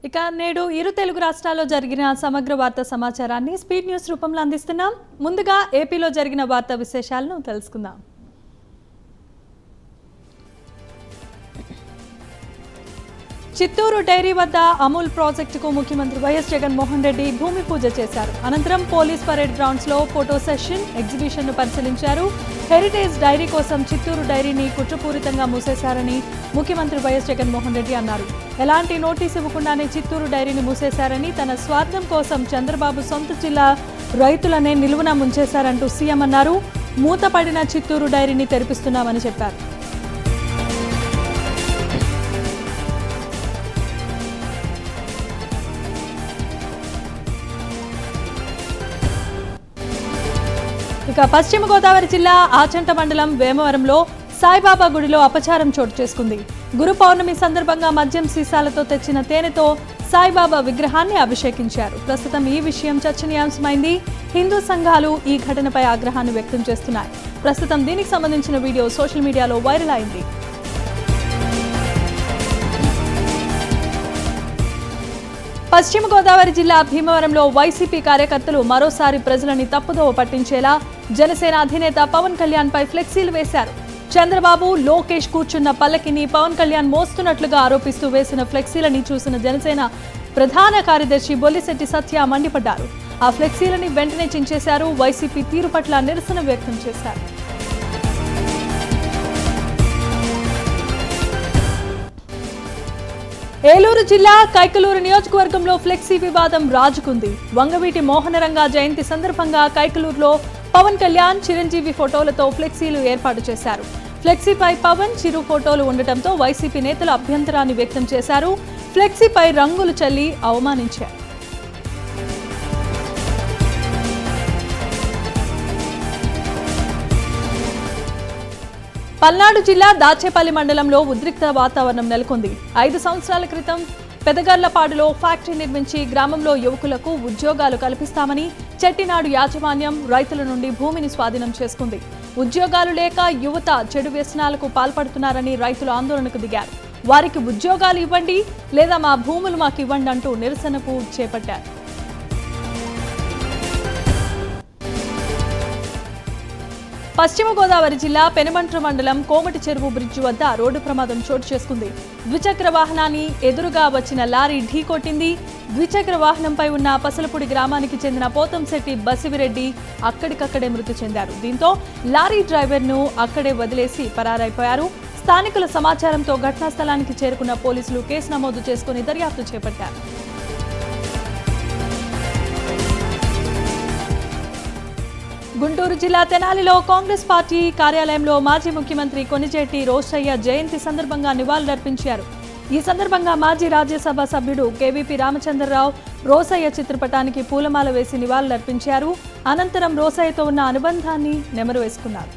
ఇక నేడు ఇరు తెలుగు రాష్ట్రాల్లో జరిగిన సమగ్ర వార్తా సమాచారాన్ని స్పీడ్ న్యూస్ రూపంలో అందిస్తున్నాం ముందుగా ఏపీలో జరిగిన వార్తా విశేషాలను తెలుసుకుందాం చిత్తూరు డైరీ వద్ద అమూల్ ప్రాజెక్టుకు ముఖ్యమంత్రి వైఎస్ జగన్మోహన్ రెడ్డి భూమి పూజ చేశారు అనంతరం పోలీస్ పరేడ్ గ్రౌండ్స్ లో ఫోటో సెషన్ ఎగ్జిబిషన్ ను పరిశీలించారు హెరిటేజ్ డైరీ కోసం చిత్తూరు డైరీని కుట్రపూరితంగా మూసేశారని ముఖ్యమంత్రి వైఎస్ జగన్మోహన్ రెడ్డి అన్నారు ఎలాంటి నోటీస్ ఇవ్వకుండానే చిత్తూరు డైరీని మూసేశారని తన స్వార్థం కోసం చంద్రబాబు సొంత జిల్లా రైతులనే నిలువున ముంచేశారంటూ సీఎం అన్నారు మూతపడిన చిత్తూరు డైరీని తెరిపిస్తున్నామని చెప్పారు ఇక పశ్చిమ గోదావరి జిల్లా ఆచంట మండలం వేమవరంలో సాయిబాబా గుడిలో అపచారం చోటు చేసుకుంది గురు పౌర్ణమి సందర్భంగా మద్యం సీసాలతో తెచ్చిన తేనెతో సాయిబాబా విగ్రహాన్ని అభిషేకించారు ప్రస్తుతం ఈ విషయం చర్చనీయాంశమైంది హిందూ సంఘాలు ఈ ఘటనపై ఆగ్రహాన్ని వ్యక్తం చేస్తున్నాయి ప్రస్తుతం దీనికి సంబంధించిన వీడియో సోషల్ మీడియాలో వైరల్ అయింది పశ్చిమ గోదావరి జిల్లా భీమవరంలో వైసీపీ కార్యకర్తలు మరోసారి ప్రజలని తప్పుదోవ పట్టించేలా జనసేన అధినేత పవన్ కళ్యాణ్ పై ఫ్లెక్సీలు వేశారు చంద్రబాబు లోకేష్ కూర్చున్న పల్లకిని పవన్ కళ్యాణ్ మోస్తున్నట్లుగా ఆరోపిస్తూ వేసిన ఫ్లెక్సీలని చూసిన జనసేన ప్రధాన కార్యదర్శి బొల్లిశెట్టి సత్య మండిపడ్డారు ఆ ఫ్లెక్సీలని వెంటనే చించేశారు వైసీపీ తీరు పట్ల నిరసన వ్యక్తం చేశారు ఏలూరు జిల్లా కైకలూరు నియోజకవర్గంలో ఫ్లెక్సీ వివాదం రాజుకుంది వంగవీటి మోహనరంగ జయంతి సందర్భంగా కైకలూరులో పవన్ కళ్యాణ్ చిరంజీవి ఫోటోలతో ఫ్లెక్సీలు ఏర్పాటు చేశారు ఫ్లెక్సీపై పవన్ చిరు ఫోటోలు ఉండటంతో వైసీపీ నేతలు అభ్యంతరాన్ని వ్యక్తం చేశారు ఫ్లెక్సీపై రంగులు చల్లి అవమానించారు పల్నాడు జిల్లా దాచేపల్లి మండలంలో ఉద్రిక్త వాతావరణం నెలకొంది ఐదు సంవత్సరాల క్రితం పెదగర్లపాడులో ఫ్యాక్టరీ నిర్మించి గ్రామంలో యువకులకు ఉద్యోగాలు కల్పిస్తామని చెట్టినాడు యాజమాన్యం రైతుల నుండి భూమిని స్వాధీనం చేసుకుంది ఉద్యోగాలు లేక యువత చెడు వ్యసనాలకు పాల్పడుతున్నారని రైతులు ఆందోళనకు దిగారు వారికి ఉద్యోగాలు ఇవ్వండి లేదా మా భూములు మాకు ఇవ్వండి అంటూ నిరసనకు చేపట్టారు పశ్చిమ గోదావరి జిల్లా పెనుమంట్ర మండలం కోమటి చెరువు బ్రిడ్జి వద్ద రోడ్డు ప్రమాదం చోటు చేసుకుంది ద్విచక్ర వాహనాన్ని ఎదురుగా వచ్చిన లారీ ఢీకొట్టింది ద్విచక్ర వాహనంపై ఉన్న పసలపూడి గ్రామానికి చెందిన పోతంశెట్టి బసివిరెడ్డి అక్కడికక్కడే మృతి చెందారు దీంతో లారీ డ్రైవర్ను అక్కడే వదిలేసి పరారైపోయారు స్థానికుల సమాచారంతో ఘటనా స్థలానికి చేరుకున్న పోలీసులు కేసు నమోదు చేసుకుని దర్యాప్తు చేపట్టారు గుంటూరు జిల్లా తెనాలిలో కాంగ్రెస్ పార్టీ కార్యాలయంలో మాజీ ముఖ్యమంత్రి కొనిజేటి రోషయ్య జయంతి సందర్భంగా నివాళులర్పించారు ఈ సందర్భంగా మాజీ రాజ్యసభ సభ్యుడు కేవీపీ రామచంద్రరావు రోసయ్య చిత్రపటానికి పూలమాల వేసి నివాళులర్పించారు అనంతరం రోసయ్యతో ఉన్న అనుబంధాన్ని నెమరు వేసుకున్నారు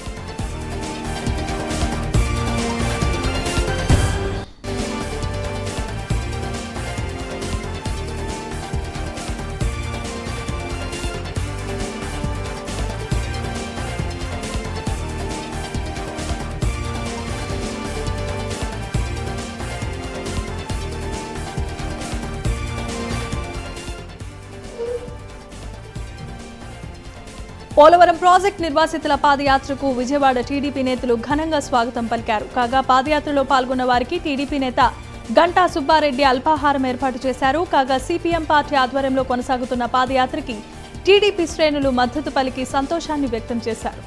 పోలవరం ప్రాజెక్ట్ నిర్వాసితుల పాదయాత్రకు విజయవాడ టీడీపీ నేతలు ఘనంగా స్వాగతం పలికారు కాగా పాదయాత్రలో పాల్గొన్న వారికి టీడీపీ నేత గంటా సుబ్బారెడ్డి అల్పాహారం ఏర్పాటు చేశారు కాగా సిపిఎం పార్టీ ఆధ్వర్యంలో కొనసాగుతున్న పాదయాత్రకి టీడీపీ శ్రేణులు మద్దతు పలికి సంతోషాన్ని వ్యక్తం చేశారు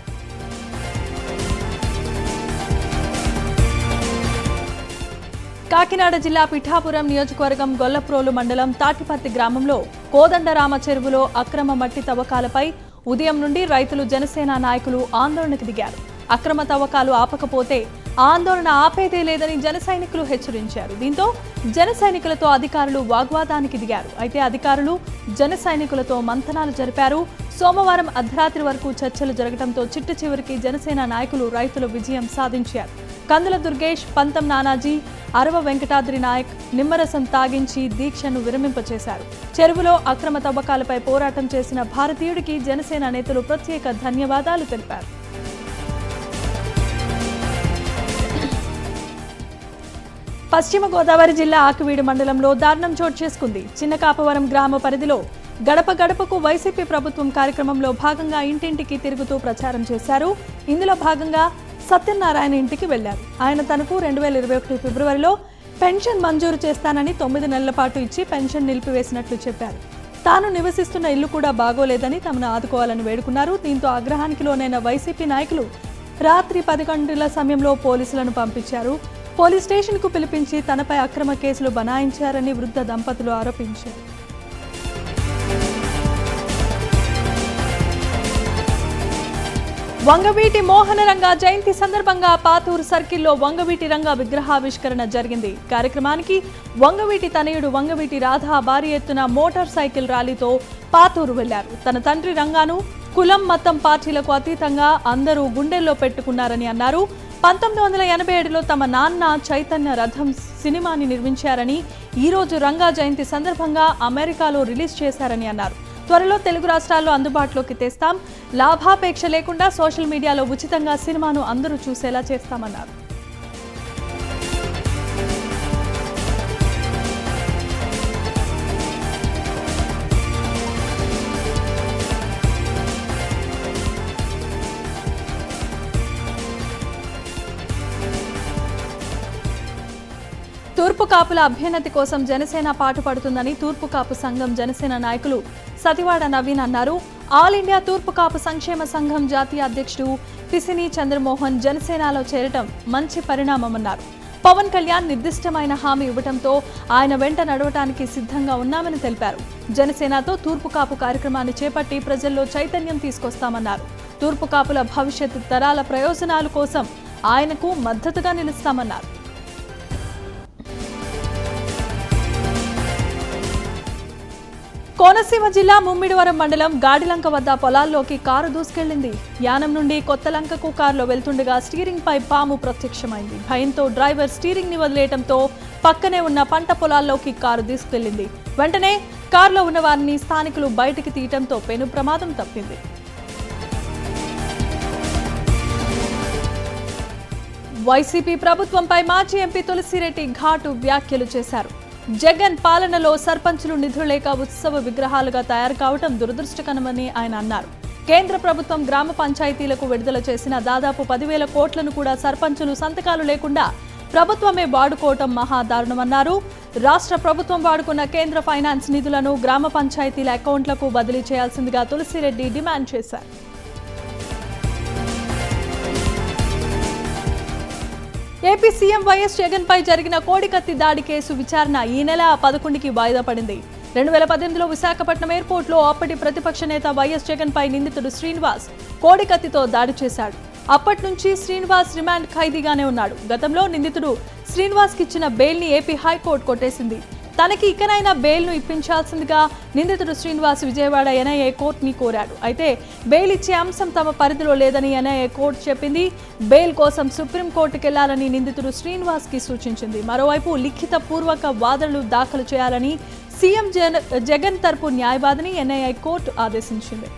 కాకినాడ జిల్లా పిఠాపురం నియోజకవర్గం గొల్లప్రోలు మండలం తాటిపర్తి గ్రామంలో కోదండరామ చెరువులో అక్రమ మట్టి తవ్వకాలపై ఉదయం నుండి రైతులు జనసేన నాయకులు ఆందోళనకు దిగారు అక్రమ తవ్వకాలు ఆపకపోతే ఆందోళన ఆపేదే లేదని జన సైనికులు హెచ్చరించారు దీంతో జన సైనికులతో అధికారులు వాగ్వాదానికి దిగారు అయితే అధికారులు జన సైనికులతో మంథనాలు జరిపారు సోమవారం అర్ధరాత్రి వరకు చర్చలు జరగడంతో చిట్ట చివరికి జనసేన నాయకులు రైతులు విజయం సాధించారు కందుల దుర్గేష్ పంతం నానాజీ అరవ వెంకటాద్రి నాయక్ నిమ్మరసం తాగించి దీక్షను విరమింపచేశారు చెరువులో అక్రమ తవ్వకాలపై పోరాటం చేసిన భారతీయుడికి జనసేన నేతలు ప్రత్యేక ధన్యవాదాలు తెలిపారు పశ్చిమ గోదావరి జిల్లా ఆకువీడు మండలంలో దారుణం చోటు చేసుకుంది చిన్నకాపవరం గ్రామ పరిధిలో గడప గడపకు వైసీపీ ప్రభుత్వం కార్యక్రమంలో భాగంగా ఇంటింటికి తిరుగుతూ ప్రచారం చేశారు ఇందులో భాగంగా సత్యనారాయణ ఇంటికి వెళ్లారు ఆయన తనకు రెండు వేల ఇరవై ఒకటి ఫిబ్రవరిలో పెన్షన్ మంజూరు చేస్తానని తొమ్మిది నెలల పాటు ఇచ్చి పెన్షన్ నిలిపివేసినట్లు చెప్పారు తాను నివసిస్తున్న ఇల్లు కూడా బాగోలేదని తమను ఆదుకోవాలని వేడుకున్నారు దీంతో ఆగ్రహానికి లోనైన వైసీపీ నాయకులు రాత్రి పది గంటల సమయంలో పోలీసులను పంపించారు పోలీస్ స్టేషన్కు పిలిపించి తనపై అక్రమ కేసులు బనాయించారని వృద్ధ దంపతులు ఆరోపించారు వంగవీటి మోహన రంగ జయంతి సందర్భంగా పాతూరు సర్కిల్లో వంగవీటి రంగ విగ్రహావిష్కరణ జరిగింది కార్యక్రమానికి వంగవీటి తనయుడు వంగవీటి రాధా భారీ ఎత్తున మోటార్ సైకిల్ ర్యాలీతో పాతూరు వెళ్లారు తన తండ్రి రంగాను కులం మతం పార్టీలకు అతీతంగా అందరూ గుండెల్లో పెట్టుకున్నారని అన్నారు పంతొమ్మిది వందల ఎనభై ఏడులో తమ నాన్న చైతన్య రథం సినిమాని నిర్మించారని ఈరోజు రంగా జయంతి సందర్భంగా అమెరికాలో రిలీజ్ చేశారని అన్నారు త్వరలో తెలుగు రాష్ట్రాల్లో అందుబాటులోకి తెస్తాం లాభాపేక్ష లేకుండా సోషల్ మీడియాలో ఉచితంగా సినిమాను అందరూ చూసేలా చేస్తామన్నారు తూర్పు కాపుల అభ్యున్నతి కోసం జనసేన పాటుపడుతుందని తూర్పు కాపు సంఘం జనసేన నాయకులు సతివాడ నవీన్ అన్నారు ఆల్ ఇండియా తూర్పు కాపు సంక్షేమ సంఘం జాతీయ అధ్యక్షుడు పిసిని చంద్రమోహన్ జనసేనలో చేరటం మంచి పరిణామమన్నారు పవన్ కళ్యాణ్ నిర్దిష్టమైన హామీ ఇవ్వడంతో ఆయన వెంట నడవటానికి సిద్ధంగా ఉన్నామని తెలిపారు జనసేనతో తూర్పు కాపు కార్యక్రమాన్ని చేపట్టి ప్రజల్లో చైతన్యం తీసుకొస్తామన్నారు తూర్పు కాపుల భవిష్యత్ తరాల ప్రయోజనాల కోసం ఆయనకు మద్దతుగా నిలుస్తామన్నారు కోనసీమ జిల్లా ముమ్మిడివరం మండలం గాడిలంక వద్ద పొలాల్లోకి కారు దూసుకెళ్లింది యానం నుండి కొత్త లంకకు కారులో వెళ్తుండగా స్టీరింగ్ పై పాము ప్రత్యక్షమైంది భయంతో డ్రైవర్ స్టీరింగ్ ని వదిలేయడంతో పక్కనే ఉన్న పంట పొలాల్లోకి కారు దూసుకెళ్లింది వెంటనే కారులో ఉన్న వారిని స్థానికులు బయటికి తీయటంతో పెను ప్రమాదం తప్పింది వైసీపీ ప్రభుత్వంపై మాజీ ఎంపీ తులసిరెడ్డి ఘాటు వ్యాఖ్యలు చేశారు జగన్ పాలనలో సర్పంచులు నిధులు లేక ఉత్సవ విగ్రహాలుగా తయారు కావడం దురదృష్టకరమని ఆయన అన్నారు కేంద్ర ప్రభుత్వం గ్రామ పంచాయతీలకు విడుదల చేసిన దాదాపు పదివేల కోట్లను కూడా సర్పంచులు సంతకాలు లేకుండా ప్రభుత్వమే వాడుకోవటం మహా దారుణమన్నారు రాష్ట్ర ప్రభుత్వం వాడుకున్న కేంద్ర ఫైనాన్స్ నిధులను గ్రామ పంచాయతీల అకౌంట్లకు బదిలీ చేయాల్సిందిగా తులసిరెడ్డి డిమాండ్ చేశారు ఏపీ సీఎం వైఎస్ జగన్ పై జరిగిన కోడికత్తి దాడి కేసు విచారణ ఈ నెల పదకొండుకి వాయిదా పడింది రెండు వేల పద్దెనిమిదిలో విశాఖపట్నం ఎయిర్పోర్ట్లో అప్పటి ప్రతిపక్ష నేత వైఎస్ జగన్ పై నిందితుడు శ్రీనివాస్ కోడికత్తితో దాడి చేశాడు అప్పటి నుంచి శ్రీనివాస్ రిమాండ్ ఖైదీగానే ఉన్నాడు గతంలో నిందితుడు శ్రీనివాస్కి ఇచ్చిన బెయిల్ని ఏపీ హైకోర్టు కొట్టేసింది తనకి ఇకనైనా బెయిల్ను ఇప్పించాల్సిందిగా నిందితుడు శ్రీనివాస్ విజయవాడ ఎన్ఐఏ కోర్టుని కోరాడు అయితే బెయిల్ ఇచ్చే అంశం తమ పరిధిలో లేదని ఎన్ఐఏ కోర్టు చెప్పింది బెయిల్ కోసం సుప్రీంకోర్టుకు వెళ్లాలని నిందితుడు శ్రీనివాస్కి సూచించింది మరోవైపు లిఖిత పూర్వక వాదనలు దాఖలు చేయాలని సీఎం జగన్ జగన్ తరపు న్యాయవాదిని ఎన్ఐఏ కోర్టు ఆదేశించింది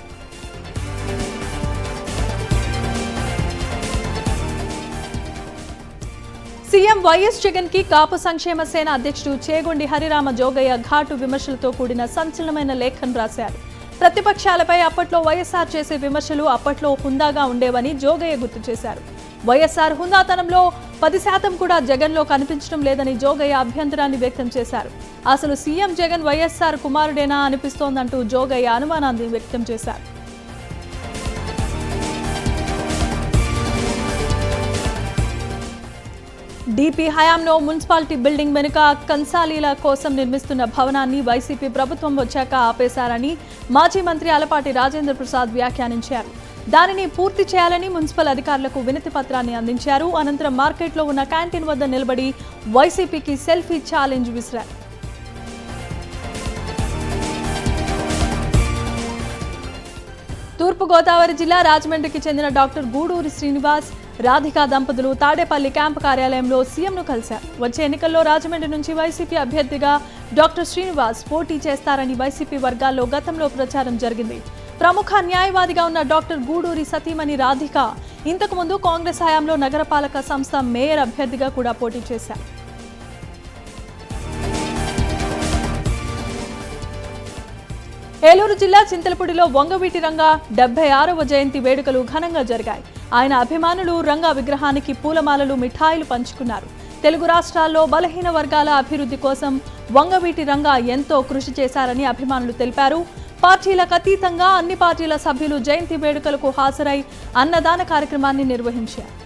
సీఎం వైఎస్ జగన్ కి కాపు సంక్షేమ సేన అధ్యక్షుడు చేగొండి హరిరామ జోగయ్య ఘాటు విమర్శలతో కూడిన సంచలనమైన లేఖను రాశారు ప్రతిపక్షాలపై అప్పట్లో వైఎస్ఆర్ చేసే విమర్శలు అప్పట్లో హుందాగా ఉండేవని జోగయ్య గుర్తు చేశారు వైఎస్ఆర్ హుందాతనంలో పది శాతం కూడా జగన్లో కనిపించడం లేదని జోగయ్య అభ్యంతరాన్ని వ్యక్తం చేశారు అసలు సీఎం జగన్ వైఎస్ఆర్ కుమారుడేనా అనిపిస్తోందంటూ జోగయ్య అనుమానాన్ని వ్యక్తం చేశారు డీపీ హయాంలో మున్సిపాలిటీ బిల్డింగ్ వెనుక కన్సాలీల కోసం నిర్మిస్తున్న భవనాన్ని వైసీపీ ప్రభుత్వం వచ్చాక ఆపేశారని మాజీ మంత్రి అలపాటి రాజేంద్ర ప్రసాద్ వ్యాఖ్యానించారు దానిని పూర్తి చేయాలని మున్సిపల్ అధికారులకు వినతి పత్రాన్ని అందించారు అనంతరం మార్కెట్లో ఉన్న క్యాంటీన్ వద్ద నిలబడి వైసీపీకి సెల్ఫీ ఛాలెంజ్ విసిరారు తూర్పుగోదావరి జిల్లా రాజమండ్రికి చెందిన డాక్టర్ గూడూరి శ్రీనివాస్ రాధికా దంపతులు తాడేపల్లి క్యాంపు కార్యాలయంలో సీఎంను కలిశారు వచ్చే ఎన్నికల్లో రాజమండ్రి నుంచి వైసీపీ అభ్యర్థిగా డాక్టర్ శ్రీనివాస్ పోటీ చేస్తారని వైసీపీ వర్గాల్లో గతంలో ప్రచారం జరిగింది ప్రముఖ న్యాయవాదిగా ఉన్న డాక్టర్ గూడూరి సతీమణి రాధిక ఇంతకుముందు కాంగ్రెస్ హయాంలో నగరపాలక సంస్థ మేయర్ అభ్యర్థిగా కూడా పోటీ చేశారు ఏలూరు జిల్లా చింతలపూడిలో వంగవీటి రంగా డెబ్బై ఆరవ జయంతి వేడుకలు ఘనంగా జరిగాయి ఆయన అభిమానులు రంగా విగ్రహానికి పూలమాలలు మిఠాయిలు పంచుకున్నారు తెలుగు రాష్ట్రాల్లో బలహీన వర్గాల అభివృద్ధి కోసం వంగవీటి రంగా ఎంతో కృషి చేశారని అభిమానులు తెలిపారు పార్టీలకు అతీతంగా అన్ని పార్టీల సభ్యులు జయంతి వేడుకలకు హాజరై అన్నదాన కార్యక్రమాన్ని నిర్వహించారు